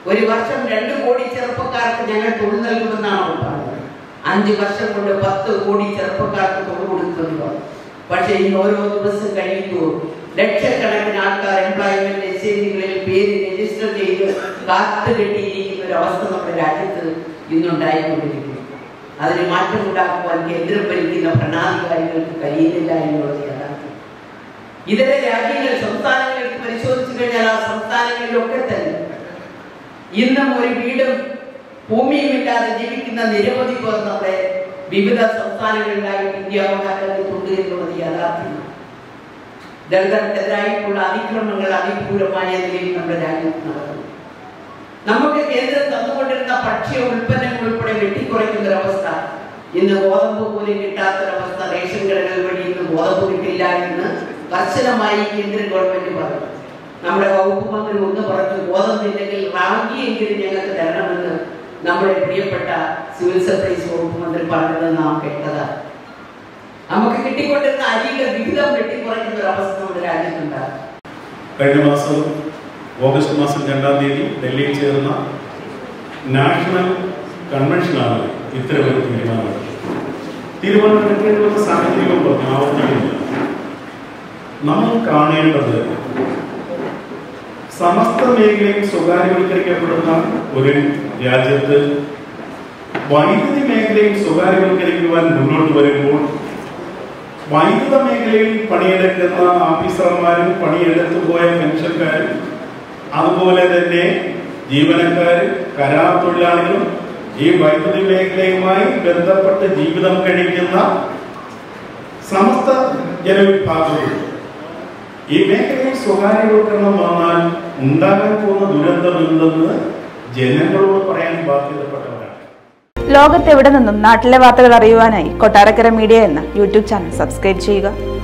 ഒരു വർഷം രണ്ട് കോടി ചെറുപ്പക്കാർക്ക് ഞങ്ങൾ തൊഴിൽ നൽകുമെന്നാണ് അവർ പറഞ്ഞത് അഞ്ച് വർഷം കൊണ്ട് പത്ത് കോടി ചെറുപ്പക്കാർക്ക് തൊഴിൽ കൊടുക്കുന്നു പക്ഷേ ഇന്ന് ഓരോ ദിവസം കഴിയുമ്പോൾ ലക്ഷക്കണക്കിന് ആൾക്കാർ എംപ്ലോയ്മെന്റ് എക്സ്ചേഞ്ചുകളിൽ പേര് രജിസ്റ്റർ ചെയ്ത് കാത്തു കെട്ടിയിരിക്കുന്ന ഒരു അവസ്ഥ നമ്മുടെ രാജ്യത്ത് ഇന്നുണ്ടായിക്കൊണ്ടിരിക്കുന്നു അതിന് മാറ്റമുണ്ടാക്കുവാൻ കേന്ദ്രം ഭരിക്കുന്ന ഭരണാധികാരികൾക്ക് കഴിയുന്നില്ല എന്നുള്ളത് യാഥാർത്ഥ്യം ഇതര രാജ്യങ്ങൾ സംസ്ഥാനങ്ങളിലേക്ക് പരിശോധിച്ചു കഴിഞ്ഞാൽ ആ സംസ്ഥാനങ്ങളിലൊക്കെ തന്നെ ഇന്നും ഒരു വീടും ഭൂമിയും ഇല്ലാതെ ജീവിക്കുന്ന നിരവധി പേർ നമ്മുടെ വിവിധ സംസ്ഥാനങ്ങളിലായി ഇന്ത്യ മഹാരാജ്യത്തുണ്ട് എന്നുള്ളത് യാഥാർത്ഥ്യമാണ് ദളിതർക്കെതിരായിട്ടുള്ള അതിക്രമങ്ങൾ അതിക്രൂരമായ നിലയിൽ നമ്മുടെ രാജ്യത്ത് നടക്കുന്നു നമുക്ക് കേന്ദ്രം തന്നുകൊണ്ടിരുന്ന ഭക്ഷ്യ ഉൽപ്പന്നങ്ങൾ ഉൾപ്പെടെ വെട്ടിക്കുറയ്ക്കുന്ന ഒരവസ്ഥ ഇന്ന് ഗോതമ്പ് പോലും കിട്ടാത്തൊരവസ്ഥ റേഷൻ കടകൾ വഴി ഇന്ന് ഗോതമ്പ് കിട്ടില്ല എന്ന് കർശനമായി കേന്ദ്ര ഗവൺമെന്റ് പറഞ്ഞു നമ്മുടെ വകുപ്പ് മന്ത്രി ഒന്ന് പറഞ്ഞു ഗോതമ്പില്ലെങ്കിൽ റാഗിയെങ്കിലും ഞങ്ങൾക്ക് തരണമെന്ന് നമ്മുടെ പ്രിയപ്പെട്ട സിവിൽ സപ്ലൈസ് വകുപ്പ് മന്ത്രി പറഞ്ഞത് നാം കേട്ടതാണ് നമുക്ക് കിട്ടിക്കൊണ്ടിരുന്ന അരിയുടെ വിഹിതം വെട്ടിക്കുറയ്ക്കുന്ന ഒരു അവസ്ഥ നമ്മുടെ രാജ്യത്തുണ്ടാകും കഴിഞ്ഞ മാസം ഓഗസ്റ്റ് മാസം രണ്ടാം തീയതി ഡൽഹിയിൽ ചേർന്ന നാഷണൽ കൺവെൻഷനാണ് ഇത്തരമൊരു തീരുമാനം തീരുമാനമെടുക്കേണ്ട സാഹചര്യം പറഞ്ഞു ആവർത്തിക്കുന്നില്ല നമ്മൾ കാണേണ്ടത് സമസ്ത മേഖലയും സ്വകാര്യവൽക്കരിക്കപ്പെടുന്ന ഒരു രാജ്യത്ത് വൈദ്യുതി മേഖലയും സ്വകാര്യവൽക്കരിക്കുവാൻ മുന്നോട്ട് വരുമ്പോൾ വൈദ്യുത മേഖലയിൽ പണിയെടുക്കുന്ന ഓഫീസർമാരും പണിയെടുത്തു പോയ പെൻഷൻകാരും അതുപോലെ തന്നെ ജീവനക്കാരും കരാർ തൊഴിലാളികളും ഈ വൈദ്യുതി മേഖലയുമായി ബന്ധപ്പെട്ട് ജീവിതം കഴിക്കുന്ന സമസ്ത ജനവിഭാഗവും ഈ മേഖലയിൽ സ്വകാര്യവൽക്കരണം വന്നാൽ ഉണ്ടാകാൻ പോകുന്ന ദുരന്തം എന്തെന്ന് ജനങ്ങളോട് പറയാൻ ബാധ്യതപ്പെട്ടവരാണ് ലോകത്തെവിടെ നിന്നും നാട്ടിലെ വാർത്തകൾ അറിയുവാനായി കൊട്ടാരക്കര മീഡിയ എന്ന യൂട്യൂബ് ചാനൽ സബ്സ്ക്രൈബ് ചെയ്യുക